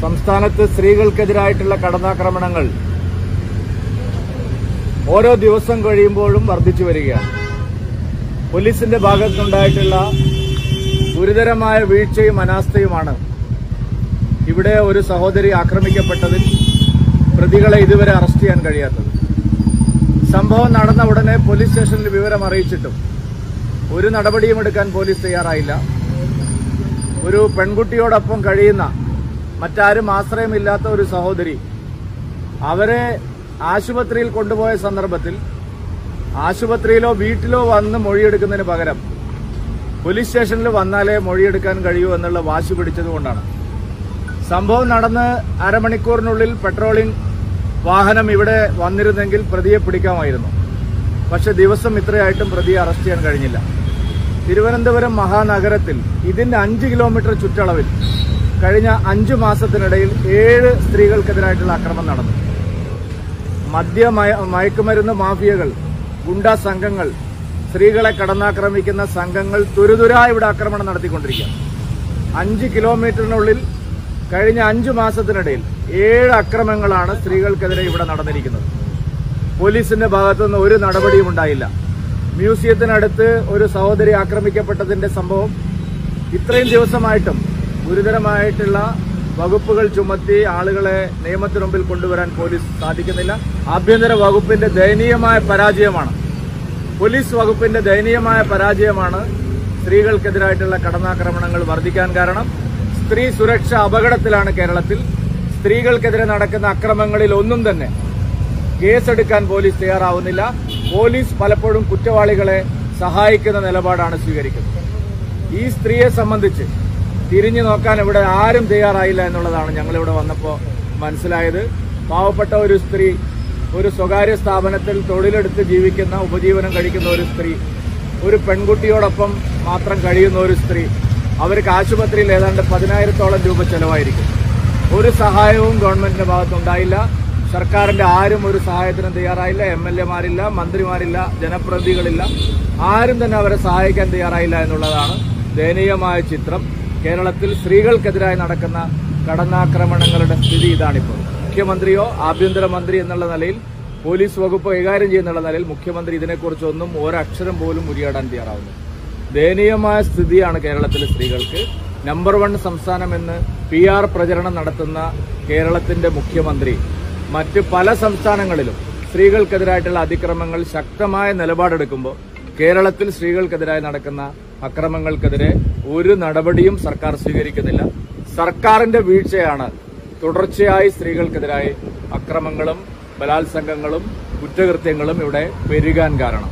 സംസ്ഥാനത്ത് സ്ത്രീകൾക്കെതിരായിട്ടുള്ള കടന്നാക്രമണങ്ങൾ ഓരോ ദിവസം കഴിയുമ്പോഴും വർദ്ധിച്ചു വരികയാണ് പോലീസിന്റെ ഭാഗത്തുനിന്നുണ്ടായിട്ടുള്ള ഗുരുതരമായ വീഴ്ചയും അനാസ്ഥയുമാണ് ഇവിടെ ഒരു സഹോദരി ആക്രമിക്കപ്പെട്ടതിൽ പ്രതികളെ ഇതുവരെ അറസ്റ്റ് ചെയ്യാൻ കഴിയാത്തത് സംഭവം നടന്ന ഉടനെ പോലീസ് സ്റ്റേഷനിൽ വിവരം അറിയിച്ചിട്ടും ഒരു നടപടിയും എടുക്കാൻ പോലീസ് തയ്യാറായില്ല ഒരു പെൺകുട്ടിയോടൊപ്പം കഴിയുന്ന മറ്റാരും ആശ്രയമില്ലാത്ത ഒരു സഹോദരി അവരെ ആശുപത്രിയിൽ കൊണ്ടുപോയ സന്ദർഭത്തിൽ ആശുപത്രിയിലോ വീട്ടിലോ വന്ന് മൊഴിയെടുക്കുന്നതിന് പകരം പോലീസ് സ്റ്റേഷനിൽ വന്നാലേ മൊഴിയെടുക്കാൻ കഴിയൂ എന്നുള്ള വാശി പിടിച്ചതുകൊണ്ടാണ് സംഭവം നടന്ന് അരമണിക്കൂറിനുള്ളിൽ പെട്രോളിംഗ് വാഹനം ഇവിടെ വന്നിരുന്നെങ്കിൽ പ്രതിയെ പിടിക്കാമായിരുന്നു പക്ഷെ ദിവസം ഇത്രയായിട്ടും പ്രതിയെ അറസ്റ്റ് ചെയ്യാൻ കഴിഞ്ഞില്ല തിരുവനന്തപുരം മഹാനഗരത്തിൽ ഇതിന്റെ അഞ്ച് കിലോമീറ്റർ ചുറ്റളവിൽ കഴിഞ്ഞ അഞ്ചു മാസത്തിനിടയിൽ ഏഴ് സ്ത്രീകൾക്കെതിരായിട്ടുള്ള അക്രമം നടന്നു മദ്യ മയ- മയക്കുമരുന്ന് മാഫിയകൾ ഗുണ്ടാ സംഘങ്ങൾ സ്ത്രീകളെ കടന്നാക്രമിക്കുന്ന സംഘങ്ങൾ തുരുതുരാ ഇവിടെ ആക്രമണം നടത്തിക്കൊണ്ടിരിക്കുക അഞ്ച് കിലോമീറ്ററിനുള്ളിൽ കഴിഞ്ഞ അഞ്ചു മാസത്തിനിടയിൽ ഏഴ് അക്രമങ്ങളാണ് സ്ത്രീകൾക്കെതിരെ ഇവിടെ നടന്നിരിക്കുന്നത് പോലീസിന്റെ ഭാഗത്തുനിന്ന് ഒരു നടപടിയും ഉണ്ടായില്ല മ്യൂസിയത്തിനടുത്ത് ഒരു സഹോദരി ആക്രമിക്കപ്പെട്ടതിന്റെ സംഭവം ഇത്രയും ദിവസമായിട്ടും ഗുരുതരമായിട്ടുള്ള വകുപ്പുകൾ ചുമത്തി ആളുകളെ നിയമത്തിന് മുമ്പിൽ കൊണ്ടുവരാൻ പോലീസ് സാധിക്കുന്നില്ല ആഭ്യന്തര വകുപ്പിന്റെ ദയനീയമായ പരാജയമാണ് പോലീസ് വകുപ്പിന്റെ ദയനീയമായ പരാജയമാണ് സ്ത്രീകൾക്കെതിരായിട്ടുള്ള കടന്നാക്രമണങ്ങൾ വർദ്ധിക്കാൻ കാരണം സ്ത്രീ സുരക്ഷ അപകടത്തിലാണ് കേരളത്തിൽ സ്ത്രീകൾക്കെതിരെ നടക്കുന്ന അക്രമങ്ങളിൽ ഒന്നും തന്നെ കേസെടുക്കാൻ പോലീസ് തയ്യാറാവുന്നില്ല പോലീസ് പലപ്പോഴും കുറ്റവാളികളെ സഹായിക്കുന്ന നിലപാടാണ് സ്വീകരിക്കുന്നത് ഈ സ്ത്രീയെ സംബന്ധിച്ച് തിരിഞ്ഞു നോക്കാൻ ഇവിടെ ആരും തയ്യാറായില്ല എന്നുള്ളതാണ് ഞങ്ങളിവിടെ വന്നപ്പോൾ മനസ്സിലായത് പാവപ്പെട്ട ഒരു സ്ത്രീ ഒരു സ്വകാര്യ സ്ഥാപനത്തിൽ തൊഴിലെടുത്ത് ജീവിക്കുന്ന ഉപജീവനം കഴിക്കുന്ന ഒരു സ്ത്രീ ഒരു പെൺകുട്ടിയോടൊപ്പം മാത്രം കഴിയുന്ന ഒരു സ്ത്രീ അവർക്ക് ആശുപത്രിയിൽ ഏതാണ്ട് പതിനായിരത്തോളം രൂപ ചെലവായിരിക്കും ഒരു സഹായവും ഗവൺമെന്റിന്റെ ഭാഗത്തുണ്ടായില്ല സർക്കാരിന്റെ ആരും ഒരു സഹായത്തിനും തയ്യാറായില്ല എം എൽ എമാരില്ല മന്ത്രിമാരില്ല ജനപ്രതിനിധികളില്ല ആരും തന്നെ അവരെ സഹായിക്കാൻ തയ്യാറായില്ല എന്നുള്ളതാണ് ദയനീയമായ ചിത്രം കേരളത്തിൽ സ്ത്രീകൾക്കെതിരായി നടക്കുന്ന കടന്നാക്രമണങ്ങളുടെ സ്ഥിതി ഇതാണിപ്പോൾ മുഖ്യമന്ത്രിയോ ആഭ്യന്തരമന്ത്രി എന്നുള്ള നിലയിൽ പോലീസ് വകുപ്പ് കൈകാര്യം ചെയ്യുന്നുള്ള നിലയിൽ മുഖ്യമന്ത്രി ഇതിനെക്കുറിച്ചൊന്നും ഒരക്ഷരം പോലും ഉരിയാടാൻ തയ്യാറാവുന്നു ദയനീയമായ സ്ഥിതിയാണ് കേരളത്തിലെ സ്ത്രീകൾക്ക് നമ്പർ വൺ സംസ്ഥാനമെന്ന് പി ആർ പ്രചരണം നടത്തുന്ന കേരളത്തിന്റെ മുഖ്യമന്ത്രി മറ്റ് പല സംസ്ഥാനങ്ങളിലും സ്ത്രീകൾക്കെതിരായിട്ടുള്ള അതിക്രമങ്ങൾ ശക്തമായ നിലപാടെടുക്കുമ്പോൾ കേരളത്തിൽ സ്ത്രീകൾക്കെതിരായി നടക്കുന്ന അക്രമങ്ങൾക്കെതിരെ ഒരു നടപടിയും സർക്കാർ സ്വീകരിക്കുന്നില്ല സർക്കാരിന്റെ വീഴ്ചയാണ് തുടർച്ചയായി സ്ത്രീകൾക്കെതിരായി അക്രമങ്ങളും ബലാത്സംഗങ്ങളും കുറ്റകൃത്യങ്ങളും ഇവിടെ പെരുകാൻ കാരണം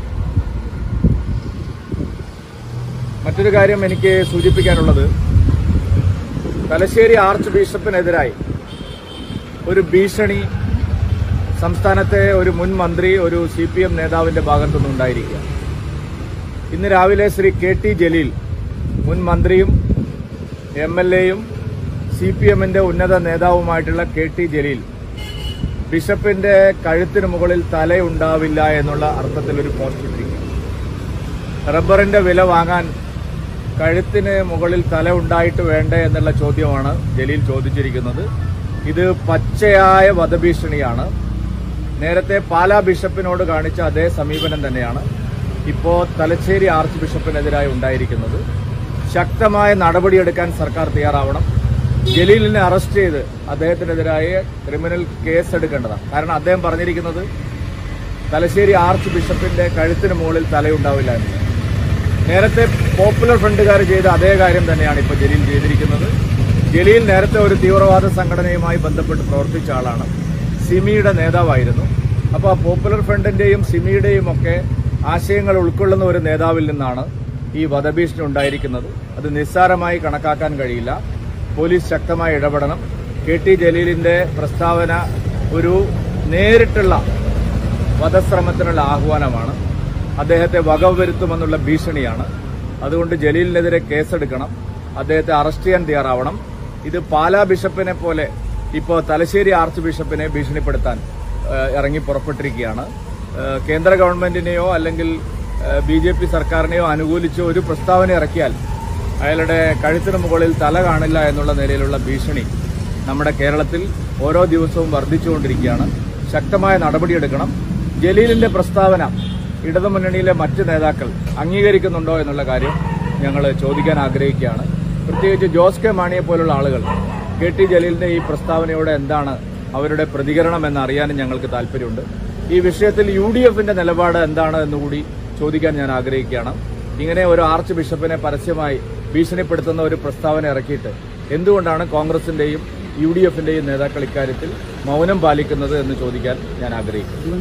മറ്റൊരു കാര്യം എനിക്ക് സൂചിപ്പിക്കാനുള്ളത് തലശ്ശേരി ആർച്ച് ബിഷപ്പിനെതിരായി ഒരു ഭീഷണി സംസ്ഥാനത്തെ ഒരു മുൻ മന്ത്രി ഒരു സി പി എം നേതാവിന്റെ ഭാഗത്തുനിന്ന് ഉണ്ടായിരിക്കുക ഇന്ന് രാവിലെ ശ്രീ കെ ടി ജലീൽ മുൻ മന്ത്രിയും എം എൽ എയും സി പി എമ്മിന്റെ ഉന്നത നേതാവുമായിട്ടുള്ള കെ ടി ജലീൽ ബിഷപ്പിന്റെ കഴുത്തിന് മുകളിൽ തലയുണ്ടാവില്ല എന്നുള്ള അർത്ഥത്തിൽ ഒരു പോസ്റ്റ് ഇട്ടിരിക്കുക റബ്ബറിന്റെ വില വാങ്ങാൻ കഴുത്തിന് മുകളിൽ തല ഉണ്ടായിട്ട് വേണ്ടേ എന്നുള്ള ചോദ്യമാണ് ജലീൽ ചോദിച്ചിരിക്കുന്നത് ഇത് പച്ചയായ വധഭീഷണിയാണ് നേരത്തെ പാലാ ബിഷപ്പിനോട് കാണിച്ച അതേ സമീപനം തന്നെയാണ് ഇപ്പോ തലശ്ശേരി ആർച്ച് ബിഷപ്പിനെതിരായി ഉണ്ടായിരിക്കുന്നത് ശക്തമായ നടപടിയെടുക്കാൻ സർക്കാർ തയ്യാറാവണം ജലീലിനെ അറസ്റ്റ് ചെയ്ത് അദ്ദേഹത്തിനെതിരായ ക്രിമിനൽ കേസ് എടുക്കേണ്ടതാണ് കാരണം അദ്ദേഹം പറഞ്ഞിരിക്കുന്നത് തലശ്ശേരി ആർച്ച് ബിഷപ്പിന്റെ കഴുത്തിന് മുകളിൽ തലയുണ്ടാവില്ല എന്ന് നേരത്തെ പോപ്പുലർ ഫ്രണ്ടുകാർ ചെയ്ത അതേ കാര്യം തന്നെയാണ് ഇപ്പോൾ ജലീൽ ചെയ്തിരിക്കുന്നത് ജലീൽ നേരത്തെ ഒരു തീവ്രവാദ സംഘടനയുമായി ബന്ധപ്പെട്ട് പ്രവർത്തിച്ച ആളാണ് സിമിയുടെ നേതാവായിരുന്നു അപ്പോൾ ആ പോപ്പുലർ ഫ്രണ്ടിന്റെയും സിമിയുടെയും ഒക്കെ ആശയങ്ങൾ ഉൾക്കൊള്ളുന്ന ഒരു നേതാവിൽ നിന്നാണ് ഈ വധഭീഷണി ഉണ്ടായിരിക്കുന്നത് അത് നിസ്സാരമായി കണക്കാക്കാൻ കഴിയില്ല പോലീസ് ശക്തമായി ഇടപെടണം കെ ടി ജലീലിന്റെ പ്രസ്താവന ഒരു നേരിട്ടുള്ള വധശ്രമത്തിനുള്ള ആഹ്വാനമാണ് അദ്ദേഹത്തെ വകവരുത്തുമെന്നുള്ള ഭീഷണിയാണ് അതുകൊണ്ട് ജലീലിനെതിരെ കേസെടുക്കണം അദ്ദേഹത്തെ അറസ്റ്റ് ചെയ്യാൻ തയ്യാറാവണം ഇത് പാലാ ബിഷപ്പിനെ പോലെ ഇപ്പോൾ തലശ്ശേരി ആർച്ച് ബിഷപ്പിനെ ഭീഷണിപ്പെടുത്താൻ ഏഹ്, ഇറങ്ങി പുറപ്പെട്ടിരിക്കുകയാണ് ഏഹ്, കേന്ദ്ര ഗവൺമെന്റിനെയോ അല്ലെങ്കിൽ ബി ജെ പി സർക്കാരിനെയോ അനുകൂലിച്ച് ഒരു പ്രസ്താവന ഇറക്കിയാൽ അയാളുടെ കഴുത്തിന് മുകളിൽ തല കാണില്ല എന്നുള്ള നിലയിലുള്ള ഭീഷണി നമ്മുടെ കേരളത്തിൽ ഓരോ ദിവസവും വർദ്ധിച്ചുകൊണ്ടിരിക്കുകയാണ് ശക്തമായ നടപടിയെടുക്കണം ജലീലിന്റെ പ്രസ്താവന ഇടതുമുന്നണിയിലെ മറ്റ് നേതാക്കൾ അംഗീകരിക്കുന്നുണ്ടോ എന്നുള്ള കാര്യം ഞങ്ങൾ ചോദിക്കാൻ ആഗ്രഹിക്കുകയാണ് പ്രത്യേകിച്ച് ജോസ് കെ മാണിയെ പോലുള്ള ആളുകൾ കെ ടി ജലീലിന്റെ ഈ പ്രസ്താവനയോട് എന്താണ് അവരുടെ പ്രതികരണം എന്നറിയാനും ഞങ്ങൾക്ക് താല്പര്യമുണ്ട് ഈ വിഷയത്തിൽ യു ഡി എഫിന്റെ നിലപാട് എന്താണ് എന്നുകൂടി ചോദിക്കാൻ ഞാൻ ആഗ്രഹിക്കുകയാണ് ഇങ്ങനെ ഒരു ആർച്ച് ബിഷപ്പിനെ പരസ്യമായി ഭീഷണിപ്പെടുത്തുന്ന ഒരു പ്രസ്താവന ഇറക്കിയിട്ട് എന്തുകൊണ്ടാണ് കോൺഗ്രസിന്റെയും യു ഡി എഫിന്റെയും നേതാക്കൾ ഇക്കാര്യത്തിൽ മൗനം പാലിക്കുന്നത് എന്ന് ചോദിക്കാൻ ഞാൻ ആഗ്രഹിക്കുന്നു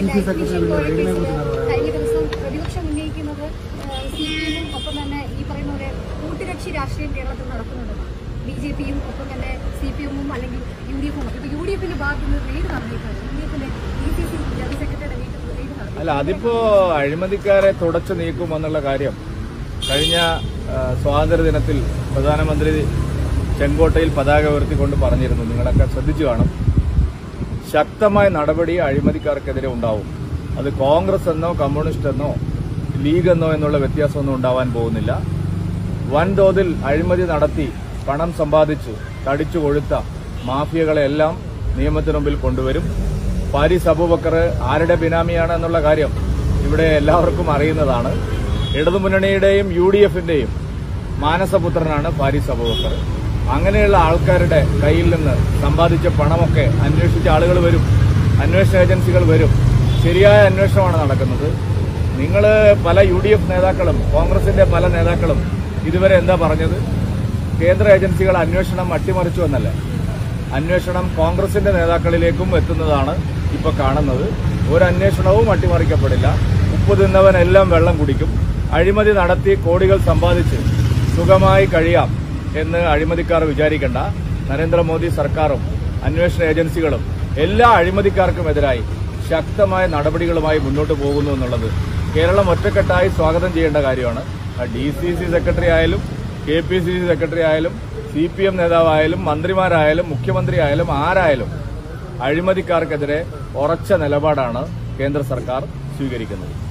കഴിഞ്ഞ ദിവസം പ്രതിപക്ഷം ഉന്നയിക്കുന്നത് സി പി എമ്മും ഒപ്പം തന്നെ ഈ പറയുന്ന പോലെ കൂട്ടുകക്ഷി രാഷ്ട്രീയം കേരളത്തിൽ നടക്കുന്നുണ്ട് ബി ജെ പിയും ഒപ്പം തന്നെ സി പി എമ്മും അല്ലെങ്കിൽ യു ഡി എഫും ഇപ്പൊ യു ഡി എഫിന്റെ ഭാഗത്ത് നിന്ന് റെയ്ഡ് നടന്നിട്ടുണ്ട് യു ഡി എഫിന്റെ ഡി സി സി ജനറൽ സെക്രട്ടറിയുടെ വീട്ടിൽ റെയ്ഡ് നടന്നു അല്ല അതിപ്പോ അഴിമതിക്കാരെ തുടച്ചു നീക്കുമെന്നുള്ള കാര്യം കഴിഞ്ഞ ആ, സ്വാതന്ത്ര്യ ദിനത്തിൽ പ്രധാനമന്ത്രി ചെങ്കോട്ടയിൽ പതാക ഉയർത്തിക്കൊണ്ട് പറഞ്ഞിരുന്നു നിങ്ങളൊക്കെ ശ്രദ്ധിച്ചു കാണും ശക്തമായ നടപടി അഴിമതിക്കാർക്കെതിരെ ഉണ്ടാവും അത് കോൺഗ്രസ് എന്നോ കമ്മ്യൂണിസ്റ്റ് എന്നോ ലീഗ് എന്നോ എന്നുള്ള വ്യത്യാസമൊന്നും ഉണ്ടാവാൻ പോകുന്നില്ല വൻതോതിൽ അഴിമതി നടത്തി പണം സമ്പാദിച്ചു തടിച്ചു കൊഴുത്ത മാഫിയകളെല്ലാം നിയമത്തിന് മുമ്പിൽ കൊണ്ടുവരും പാരിസ് അബൂബക്കർ ആരുടെ ബിനാമിയാണ് എന്നുള്ള കാര്യം ഇവിടെ എല്ലാവർക്കും അറിയുന്നതാണ് ഇടതുമുന്നണിയുടെയും യു ഡി എഫിന്റെയും മാനസപുത്രനാണ് പാരിസ് അബൂബക്കർ അങ്ങനെയുള്ള ആൾക്കാരുടെ കയ്യിൽ നിന്ന് സമ്പാദിച്ച പണമൊക്കെ അന്വേഷിച്ച ആളുകൾ വരും അന്വേഷണ ഏജൻസികൾ വരും ശരിയായ അന്വേഷണമാണ് നടക്കുന്നത് നിങ്ങൾ പല യു ഡി എഫ് നേതാക്കളും കോൺഗ്രസിന്റെ പല നേതാക്കളും ഇതുവരെ എന്താ പറഞ്ഞത് കേന്ദ്ര ഏജൻസികൾ അന്വേഷണം അട്ടിമറിച്ചു എന്നല്ലേ അന്വേഷണം കോൺഗ്രസിന്റെ നേതാക്കളിലേക്കും എത്തുന്നതാണ് ഇപ്പൊ കാണുന്നത് ഒരു അന്വേഷണവും അട്ടിമറിക്കപ്പെടില്ല ഉപ്പ് തിന്നവനെല്ലാം വെള്ളം കുടിക്കും അഴിമതി നടത്തി കോടികൾ സമ്പാദിച്ച് സുഖമായി കഴിയാം എന്ന് അഴിമതിക്കാർ വിചാരിക്കേണ്ട നരേന്ദ്രമോദി സർക്കാരും അന്വേഷണ ഏജൻസികളും എല്ലാ അഴിമതിക്കാർക്കുമെതിരായി ശക്തമായ നടപടികളുമായി മുന്നോട്ട് പോകുന്നു എന്നുള്ളത് കേരളം ഒറ്റക്കെട്ടായി സ്വാഗതം ചെയ്യേണ്ട കാര്യമാണ് ഡി സി സി സെക്രട്ടറി ആയാലും K P C C secretary ആയാലും സി പി എം നേതാവായാലും മന്ത്രിമാരായാലും മുഖ്യമന്ത്രി ആയാലും ആരായാലും അഴിമതിക്കാർക്കെതിരെ ഉറച്ച നിലപാടാണ് കേന്ദ്ര സർക്കാർ സ്വീകരിക്കുന്നത്